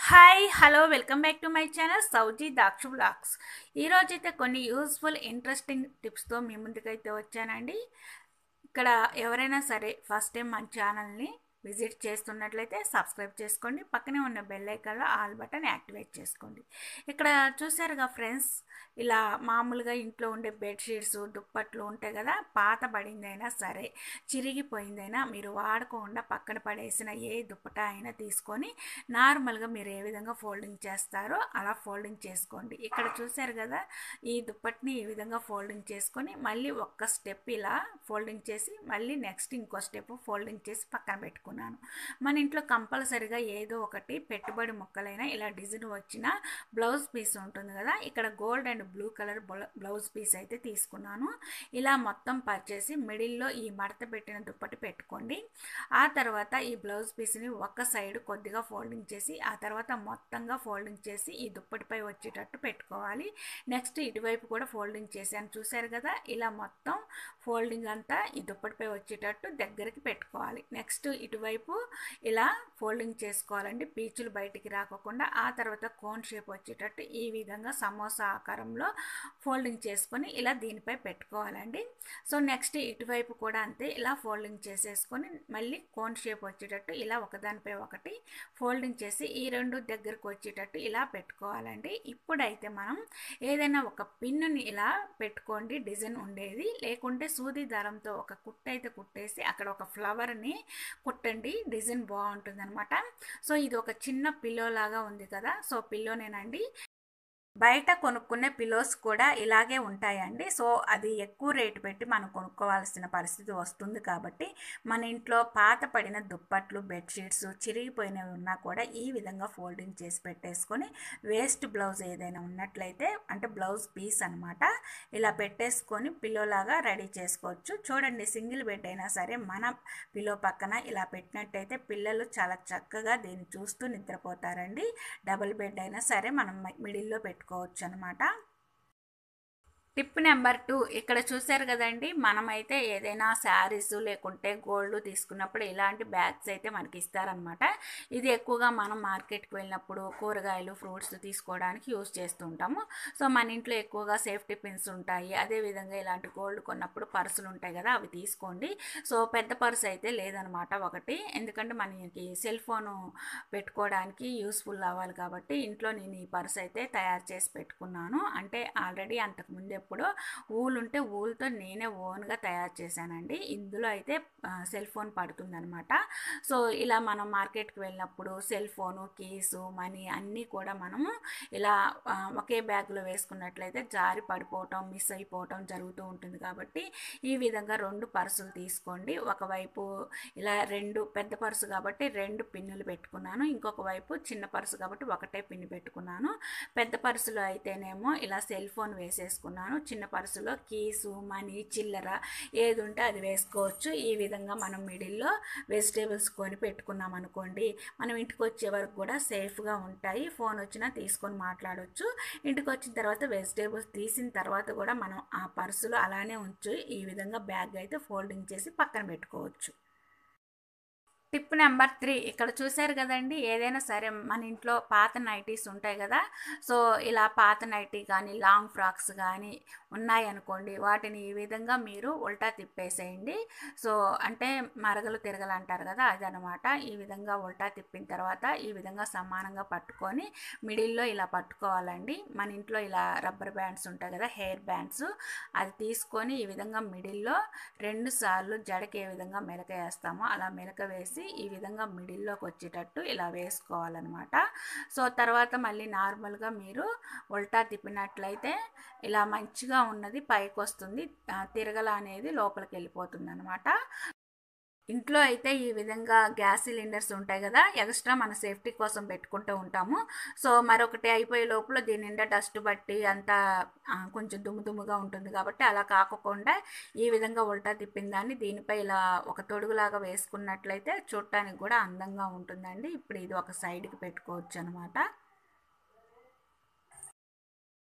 hi hello welcome back to my channel Sowji Dakshu blogs ఈరోజు అయితే కొన్ని యూస్ఫుల్ ఇంట్రెస్టింగ్ టిప్స్తో మీ ముందుకైతే వచ్చానండి ఇక్కడ ఎవరైనా సరే ఫస్ట్ టైం మన ఛానల్ని విజిట్ చేస్తున్నట్లయితే సబ్స్క్రైబ్ చేసుకోండి పక్కనే ఉన్న బెల్ ఐకాన్లో ఆల్ బటన్ యాక్టివేట్ చేసుకోండి ఇక్కడ చూసారుగా ఫ్రెండ్స్ ఇలా మామూలుగా ఇంట్లో ఉండే బెడ్షీట్స్ దుప్పట్లు ఉంటాయి కదా పాత పడిందైనా సరే చిరిగిపోయిందైనా మీరు వాడకుండా పక్కన పడేసిన ఏ దుప్పట అయినా తీసుకొని నార్మల్గా మీరు ఏ విధంగా ఫోల్డింగ్ చేస్తారో అలా ఫోల్డింగ్ చేసుకోండి ఇక్కడ చూసారు కదా ఈ దుప్పటిని ఈ విధంగా ఫోల్డింగ్ చేసుకొని మళ్ళీ ఒక్క స్టెప్ ఇలా ఫోల్డింగ్ చేసి మళ్ళీ నెక్స్ట్ ఇంకో స్టెప్ ఫోల్డింగ్ చేసి పక్కన పెట్టుకున్నాను మన ఇంట్లో కంపల్సరిగా ఏదో ఒకటి పెట్టుబడి మొక్కలైనా ఇలా డిజైన్ వచ్చిన బ్లౌజ్ పీస్ ఉంటుంది కదా ఇక్కడ gold and blue colour blouse piece అయితే తీసుకున్నాను ఇలా మొత్తం పరిచేసి మిడిల్లో ఈ మడత పెట్టిన దుప్పటి పెట్టుకోండి ఆ తర్వాత ఈ బ్లౌజ్ పీస్ని ఒక్క సైడ్ కొద్దిగా ఫోల్డింగ్ చేసి ఆ తర్వాత మొత్తంగా ఫోల్డింగ్ చేసి ఈ దుప్పటిపై వచ్చేటట్టు పెట్టుకోవాలి నెక్స్ట్ ఇటువైపు కూడా ఫోల్డింగ్ చేశాను చూశారు కదా ఇలా మొత్తం ఫోల్డింగ్ అంతా ఈ దుప్పటిపై వచ్చేటట్టు దగ్గరికి పెట్టుకోవాలి నెక్స్ట్ ఇటువైపు ఇలా ఫోల్డింగ్ చేసుకోవాలండి పీచులు బయటికి రాకోకుండా ఆ తర్వాత కోన్ షేప్ వచ్చేటట్టు ఈ విధంగా సమోసా ఆకారంలో ఫోల్డింగ్ చేసుకొని ఇలా దీనిపై పెట్టుకోవాలండి సో నెక్స్ట్ ఇటువైపు కూడా అంతే ఇలా ఫోల్డింగ్ చేసేసుకొని మళ్ళీ కోన్ షేప్ వచ్చేటట్టు ఇలా ఒకదానిపై ఒకటి ఫోల్డింగ్ చేసి ఈ రెండు దగ్గరకు వచ్చేటట్టు ఇలా పెట్టుకోవాలండి ఇప్పుడైతే మనం ఏదైనా ఒక పిన్నుని ఇలా పెట్టుకోండి డిజైన్ ఉండేది లేకుంటే సూది దారంతో ఒక కుట్ట అయితే కుట్టేసి అక్కడ ఒక ఫ్లవర్ని కుట్టండి డిజైన్ బాగుంటుంది అనమాట సో ఇది ఒక చిన్న పిల్లో లాగా ఉంది కదా సో పిల్లోనేనండి బయట కొనుక్కునే పిలోస్ కూడా ఇలాగే ఉంటాయండి సో అది ఎక్కువ రేటు పెట్టి మనం కొనుక్కోవాల్సిన పరిస్థితి వస్తుంది కాబట్టి మన ఇంట్లో పాత పడిన దుప్పట్లు బెడ్షీట్స్ చిరిగిపోయినవి ఉన్నా కూడా ఈ విధంగా ఫోల్డింగ్ చేసి పెట్టేసుకొని వేస్ట్ బ్లౌజ్ ఏదైనా ఉన్నట్లయితే అంటే బ్లౌజ్ పీస్ అనమాట ఇలా పెట్టేసుకొని పిల్లోలాగా రెడీ చేసుకోవచ్చు చూడండి సింగిల్ బెడ్ అయినా సరే మన పిల్లో పక్కన ఇలా పెట్టినట్టయితే పిల్లలు చాలా చక్కగా దీన్ని చూస్తూ నిద్రపోతారండి డబుల్ బెడ్ అయినా సరే మనం మిడిల్లో పెట్టు పెట్టుకోవచ్చు అనమాట టిప్ నెంబర్ టూ ఇక్కడ చూసారు కదండి మనమైతే ఏదైనా శారీస్ లేకుంటే గోల్డ్ తీసుకున్నప్పుడు ఇలాంటి బ్యాగ్స్ అయితే మనకి ఇస్తారనమాట ఇది ఎక్కువగా మనం మార్కెట్కి వెళ్ళినప్పుడు కూరగాయలు ఫ్రూట్స్ తీసుకోవడానికి యూస్ చేస్తూ ఉంటాము సో మన ఇంట్లో ఎక్కువగా సేఫ్టీ పిన్స్ ఉంటాయి అదేవిధంగా ఇలాంటి గోల్డ్ కొన్నప్పుడు పర్సులు ఉంటాయి కదా అవి తీసుకోండి సో పెద్ద పర్స్ అయితే లేదనమాట ఒకటి ఎందుకంటే మనకి సెల్ ఫోను పెట్టుకోవడానికి యూస్ఫుల్ అవ్వాలి కాబట్టి ఇంట్లో నేను ఈ పర్స్ అయితే తయారు చేసి పెట్టుకున్నాను అంటే ఆల్రెడీ అంతకుముందు ఎప్పుడు ఊలు ఉంటే ఊలుతో నేనే ఓన్గా తయారు చేశానండి ఇందులో అయితే సెల్ ఫోన్ పడుతుందనమాట సో ఇలా మనం మార్కెట్కి వెళ్ళినప్పుడు సెల్ ఫోను కీసు మనీ అన్నీ కూడా మనము ఇలా ఒకే బ్యాగ్లో వేసుకున్నట్లయితే జారి పడిపోవటం మిస్ అయిపోవటం జరుగుతూ ఉంటుంది కాబట్టి ఈ విధంగా రెండు పర్సులు తీసుకోండి ఒకవైపు ఇలా రెండు పెద్ద పర్సు కాబట్టి రెండు పిన్నులు పెట్టుకున్నాను ఇంకొక వైపు చిన్న పర్సు కాబట్టి ఒకటే పిన్ను పెట్టుకున్నాను పెద్ద పర్సులో అయితేనేమో ఇలా సెల్ ఫోన్ వేసేసుకున్నాను చిన్న పర్సులో కీసు మనీ చిల్లర ఏది ఉంటే అది వేసుకోవచ్చు ఈ విధంగా మనం మిడిల్లో వెజిటేబుల్స్ కొని పెట్టుకున్నాం అనుకోండి మనం ఇంటికి వచ్చే వరకు కూడా సేఫ్గా ఉంటాయి ఫోన్ వచ్చినా తీసుకొని మాట్లాడవచ్చు ఇంటికి వచ్చిన తర్వాత వెజిటేబుల్స్ తీసిన తర్వాత కూడా మనం ఆ పర్సులో అలానే ఉంచు ఈ విధంగా బ్యాగ్ అయితే ఫోల్డింగ్ చేసి పక్కన పెట్టుకోవచ్చు టిప్ నెంబర్ త్రీ ఇక్కడ చూశారు కదండి ఏదైనా సరే మన ఇంట్లో పాత నైటీస్ ఉంటాయి కదా సో ఇలా పాత నైటీ కానీ లాంగ్ ఫ్రాక్స్ కానీ ఉన్నాయనుకోండి వాటిని ఈ విధంగా మీరు ఉల్టా తిప్పేసేయండి సో అంటే మరగలు తిరగలు అంటారు కదా అదనమాట ఈ విధంగా ఉల్టా తిప్పిన తర్వాత ఈ విధంగా సమానంగా పట్టుకొని మిడిల్లో ఇలా పట్టుకోవాలండి మన ఇంట్లో ఇలా రబ్బర్ బ్యాండ్స్ ఉంటాయి కదా హెయిర్ బ్యాండ్స్ అది తీసుకొని ఈ విధంగా మిడిల్లో రెండు సార్లు జడకి ఏ విధంగా మెలక వేస్తామో అలా మెలక వేసి ఈ విధంగా మిడిల్లోకి వచ్చేటట్టు ఇలా వేసుకోవాలన్నమాట సో తర్వాత మళ్ళీ నార్మల్గా మీరు ఉల్టా తిప్పినట్లయితే ఇలా మంచిగా ఉన్నది పైకి వస్తుంది తిరగల అనేది లోపలికి వెళ్ళిపోతుంది అనమాట ఇంట్లో అయితే ఈ విధంగా గ్యాస్ సిలిండర్స్ ఉంటాయి కదా ఎక్స్ట్రా మన సేఫ్టీ కోసం పెట్టుకుంటూ ఉంటాము సో మరొకటి అయిపోయే లోపల దీని నిండా డస్ట్ బట్టి అంతా కొంచెం దుమ్ము దుమ్ముగా ఉంటుంది కాబట్టి అలా కాకుండా ఈ విధంగా ఉల్టా తిప్పిన దాన్ని దీనిపై ఇలా ఒక తొడుగులాగా వేసుకున్నట్లయితే చూడటానికి కూడా అందంగా ఉంటుందండి ఇప్పుడు ఇది ఒక సైడ్కి పెట్టుకోవచ్చు అనమాట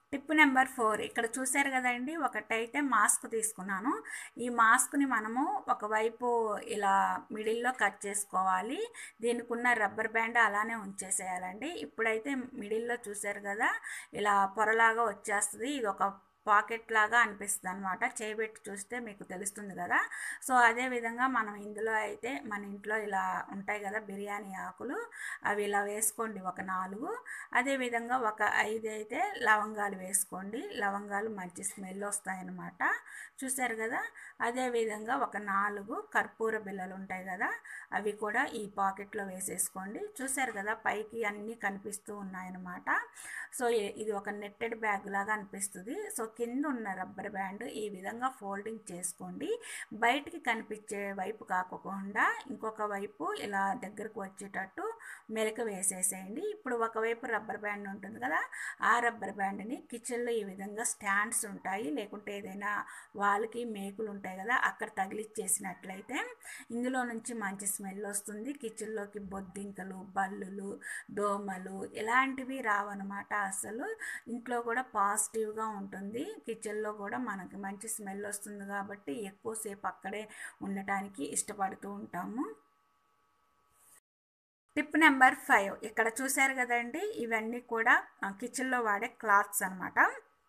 టిప్ నెంబర్ ఫోర్ ఇక్కడ చూసారు కదండి ఒకటైతే మాస్క్ తీసుకున్నాను ఈ మాస్క్ని మనము ఒకవైపు ఇలా మిడిల్లో కట్ చేసుకోవాలి దీనికి ఉన్న రబ్బర్ బ్యాండ్ అలానే ఉంచేసేయాలండి ఇప్పుడైతే మిడిల్లో చూసారు కదా ఇలా పొరలాగా వచ్చేస్తుంది ఇది ఒక పాకెట్ లాగా అనిపిస్తుంది అనమాట చేయబెట్టి చూస్తే మీకు తెలుస్తుంది కదా సో అదే విధంగా మనం ఇందులో అయితే మన ఇంట్లో ఇలా ఉంటాయి కదా బిర్యానీ ఆకులు అవి ఇలా వేసుకోండి ఒక నాలుగు అదేవిధంగా ఒక ఐదు అయితే లవంగాలు వేసుకోండి లవంగాలు మంచి స్మెల్ వస్తాయన్నమాట చూసారు కదా అదేవిధంగా ఒక నాలుగు కర్పూర బిళ్ళలు ఉంటాయి కదా అవి కూడా ఈ పాకెట్లో వేసేసుకోండి చూసారు కదా పైకి అన్నీ కనిపిస్తూ ఉన్నాయన్నమాట సో ఇది ఒక నెట్టెడ్ బ్యాగ్ లాగా అనిపిస్తుంది సో కింద ఉన్న రబ్బర్ బ్యాండ్ ఈ విధంగా ఫోల్డింగ్ చేసుకోండి బయటికి కనిపించే వైపు కాకుండా ఇంకొక వైపు ఇలా దగ్గరకు వచ్చేటట్టు మెలక వేసేసేయండి ఇప్పుడు ఒకవైపు రబ్బర్ బ్యాండ్ ఉంటుంది కదా ఆ రబ్బర్ బ్యాండ్ని కిచెన్లో ఈ విధంగా స్టాండ్స్ ఉంటాయి లేకుంటే ఏదైనా వాళ్ళకి మేకులు ఉంటాయి కదా అక్కడ తగిలిచ్చేసినట్లయితే ఇందులో నుంచి మంచి స్మెల్ వస్తుంది కిచెన్లోకి బొద్దింకలు బల్లులు దోమలు ఇలాంటివి రావన్నమాట అసలు ఇంట్లో కూడా పాజిటివ్గా ఉంటుంది కిచెన్లో కూడా మనకి మంచి స్మెల్ వస్తుంది కాబట్టి ఎక్కువసేపు అక్కడే ఉండటానికి ఇష్టపడుతూ ఉంటాము టిప్ నెంబర్ ఫైవ్ ఇక్కడ చూశారు కదండి ఇవన్నీ కూడా కిచెన్లో వాడే క్లాత్స్ అనమాట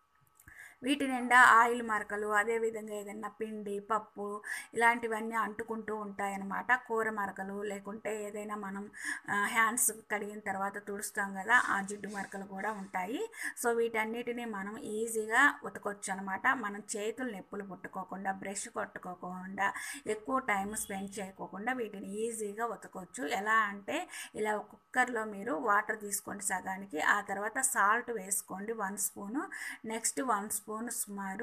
వీటి నిండా ఆయిల్ మరకలు అదేవిధంగా ఏదైనా పిండి పప్పు ఇలాంటివన్నీ అంటుకుంటూ ఉంటాయన్నమాట కూర మరకలు లేకుంటే ఏదైనా మనం హ్యాండ్స్ కడిగిన తర్వాత తుడుస్తాం కదా ఆ జిడ్డు మరకలు కూడా ఉంటాయి సో వీటన్నిటిని మనం ఈజీగా ఉతకొచ్చు అనమాట మనం చేతులు నొప్పులు పుట్టుకోకుండా బ్రష్ కొట్టుకోకుండా ఎక్కువ టైం స్పెండ్ చేయకోకుండా వీటిని ఈజీగా ఉతకొచ్చు ఎలా అంటే ఇలా కుక్కర్లో మీరు వాటర్ తీసుకోండి సగానికి ఆ తర్వాత సాల్ట్ వేసుకోండి one spoon next one spoon spoon సుమారు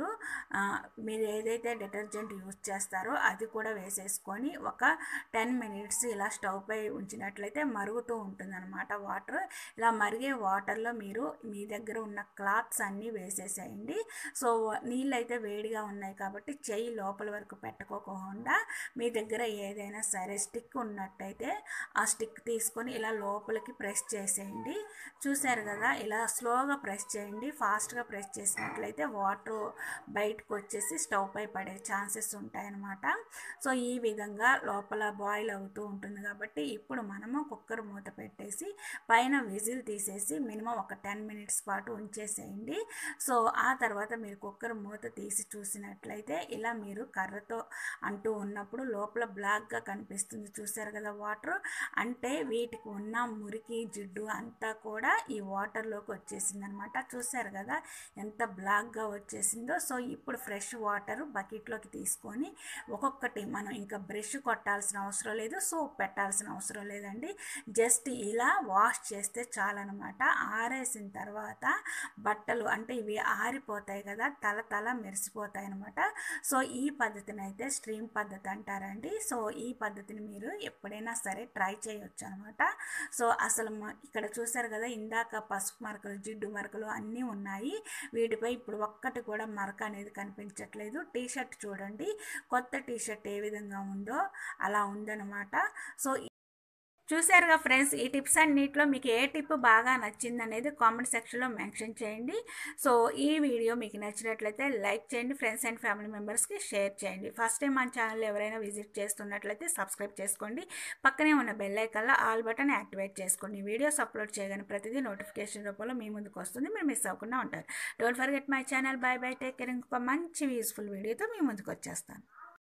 మీరు ఏదైతే డిటర్జెంట్ యూజ్ చేస్తారో అది కూడా వేసేసుకొని ఒక టెన్ మినిట్స్ ఇలా స్టవ్ పై ఉంచినట్లయితే మరుగుతూ ఉంటుందన్నమాట వాటర్ ఇలా మరిగే వాటర్లో మీరు మీ దగ్గర ఉన్న క్లాత్స్ అన్నీ వేసేసేయండి సో నీళ్ళు అయితే వేడిగా ఉన్నాయి కాబట్టి చెయ్యి లోపల వరకు పెట్టుకోకుండా మీ దగ్గర ఏదైనా సరే స్టిక్ ఉన్నట్టయితే ఆ స్టిక్ తీసుకొని ఇలా లోపలికి ప్రెస్ చేసేయండి చూసారు కదా ఇలా స్లోగా ప్రెస్ చేయండి ఫాస్ట్గా ప్రెస్ చేసినట్లయితే వాటర్ బయటకు వచ్చేసి స్టవ్ పై పడే ఛాన్సెస్ ఉంటాయన్నమాట సో ఈ విధంగా లోపల బాయిల్ అవుతూ ఉంటుంది కాబట్టి ఇప్పుడు మనము కుక్కర్ మూత పెట్టేసి పైన విజిల్ తీసేసి మినిమం ఒక టెన్ మినిట్స్ పాటు ఉంచేసేయండి సో ఆ తర్వాత మీరు కుక్కర్ మూత తీసి చూసినట్లయితే ఇలా మీరు కర్రతో అంటూ ఉన్నప్పుడు లోపల బ్లాక్గా కనిపిస్తుంది చూసారు కదా వాటర్ అంటే వీటికి ఉన్న మురికి జిడ్డు అంతా కూడా ఈ వాటర్లోకి వచ్చేసింది అనమాట చూసారు కదా ఎంత బ్లాక్గా వచ్చేసిందో సో ఇప్పుడు ఫ్రెష్ వాటర్ బకెట్లోకి తీసుకొని ఒక్కొక్కటి మనం ఇంకా బ్రష్ కొట్టాల్సిన అవసరం లేదు సోప్ పెట్టాల్సిన అవసరం లేదండి జస్ట్ ఇలా వాష్ చేస్తే చాలన్నమాట ఆరేసిన తర్వాత బట్టలు అంటే ఇవి ఆరిపోతాయి కదా తల తల మెరిసిపోతాయి అనమాట సో ఈ పద్ధతిని అయితే స్ట్రీమ్ పద్ధతి అంటారండి సో ఈ పద్ధతిని మీరు ఎప్పుడైనా సరే ట్రై చేయొచ్చు అనమాట సో అసలు ఇక్కడ చూసారు కదా ఇందాక పసుపు మరకలు జిడ్డు మరకలు అన్నీ ఉన్నాయి వీటిపై ఇప్పుడు ఒక్కటి కూడా మరక అనేది కనిపించట్లేదు టీ షర్ట్ చూడండి కొత్త టీ షర్ట్ ఏ విధంగా ఉందో అలా ఉందన్నమాట సో చూసారుగా ఫ్రెండ్స్ ఈ టిప్స్ అన్నిటిలో మీకు ఏ టిప్ బాగా నచ్చింది అనేది కామెంట్ సెక్షన్లో మెన్షన్ చేయండి సో ఈ వీడియో మీకు నచ్చినట్లయితే లైక్ చేయండి ఫ్రెండ్స్ అండ్ ఫ్యామిలీ మెంబర్స్కి షేర్ చేయండి ఫస్ట్ టైం మన ఛానల్ ఎవరైనా విజిట్ చేస్తున్నట్లయితే సబ్స్క్రైబ్ చేసుకోండి పక్కనే ఉన్న బెల్ ఐకన్లో ఆల్ బటన్ యాక్టివేట్ చేసుకోండి వీడియోస్ అప్లోడ్ చేయగానే ప్రతిదీ నోటిఫికేషన్ రూపంలో మీ ముందుకు వస్తుంది మీరు మిస్ అవ్వకుండా ఉంటారు don't forget my channel bye bye take care ఇంకొక మంచి యూస్ఫుల్ వీడియోతో మీ ముందుకు వచ్చేస్తాను